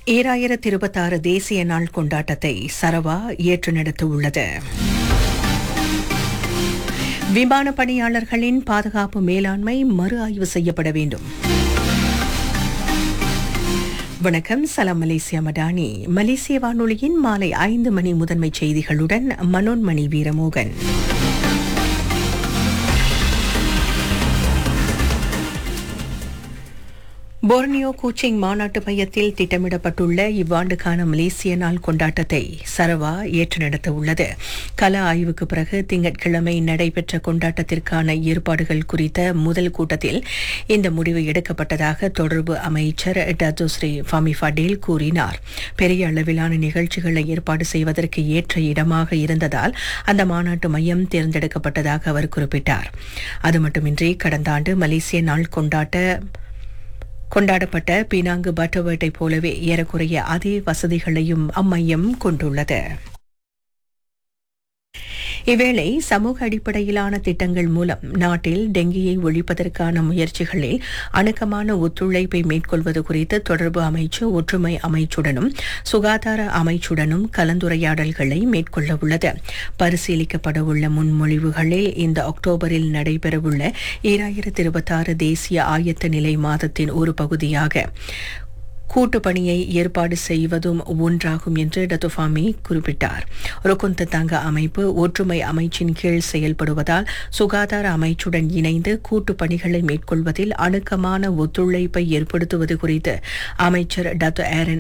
ஈராயிரத்தி இருபத்தாறு தேசிய நாள் கொண்டாட்டத்தை சரவா ஏற்று நடத்த உள்ளது விமான பணியாளர்களின் பாதுகாப்பு மேலாண்மை மறு ஆய்வு செய்யப்பட வேண்டும் வணக்கம் சலாம் மலேசியா மடானி மலேசிய வானொலியின் மாலை ஐந்து மணி முதன்மை செய்திகளுடன் மனோன்மணி வீரமோகன் போர்னியோ கோச்சிங் மாநாட்டு மையத்தில் திட்டமிடப்பட்டுள்ள இவ்வாண்டுக்கான மலேசிய நாள் கொண்டாட்டத்தை சரவா ஏற்று நடத்த உள்ளது கல ஆய்வுக்கு பிறகு திங்கட்கிழமை நடைபெற்ற கொண்டாட்டத்திற்கான ஏற்பாடுகள் குறித்த முதல் கூட்டத்தில் இந்த முடிவு எடுக்கப்பட்டதாக தொடர்பு அமைச்சர் டத்துஸ்ரீ ஃபமி ஃபடேல் கூறினார் பெரிய அளவிலான நிகழ்ச்சிகளை ஏற்பாடு செய்வதற்கு ஏற்ற இடமாக இருந்ததால் அந்த மாநாட்டு மையம் தேர்ந்தெடுக்கப்பட்டதாக அவர் குறிப்பிட்டார் அது மட்டுமின்றி கடந்த ஆண்டு மலேசிய நாள் கொண்டாட்ட கொண்டாடப்பட்ட பீனாங்கு பட்டர்வர்ட்டை போலவே ஏறக்குறைய அதே வசதிகளையும் அம்மையம் கொண்டுள்ளது இவ்வேளை சமூக அடிப்படையிலான திட்டங்கள் மூலம் நாட்டில் டெங்கியை ஒழிப்பதற்கான முயற்சிகளில் அணுக்கமான ஒத்துழைப்பை மேற்கொள்வது குறித்து தொடர்பு அமைச்சு ஒற்றுமை அமைச்சுடனும் சுகாதார அமைச்சுடனும் கலந்துரையாடல்களை மேற்கொள்ள உள்ளது பரிசீலிக்கப்பட உள்ள முன்மொழிவுகளில் இந்த அக்டோபரில் நடைபெறவுள்ள ஈராயிரத்தி இருபத்தாறு தேசிய ஆயத்த நிலை மாதத்தின் ஒரு பகுதியாக கூட்டு பணியை ஏற்பாடு செய்வதும் ஒன்றாகும் என்று டத்துஃபாமி குறிப்பிட்டார் ருக்குந்த தங்க அமைப்பு ஒற்றுமை அமைச்சின் கீழ் செயல்படுவதால் சுகாதார அமைச்சுடன் இணைந்து கூட்டு பணிகளை மேற்கொள்வதில் அணுக்கமான ஒத்துழைப்பை ஏற்படுத்துவது குறித்து அமைச்சர் டத்து ஏரன்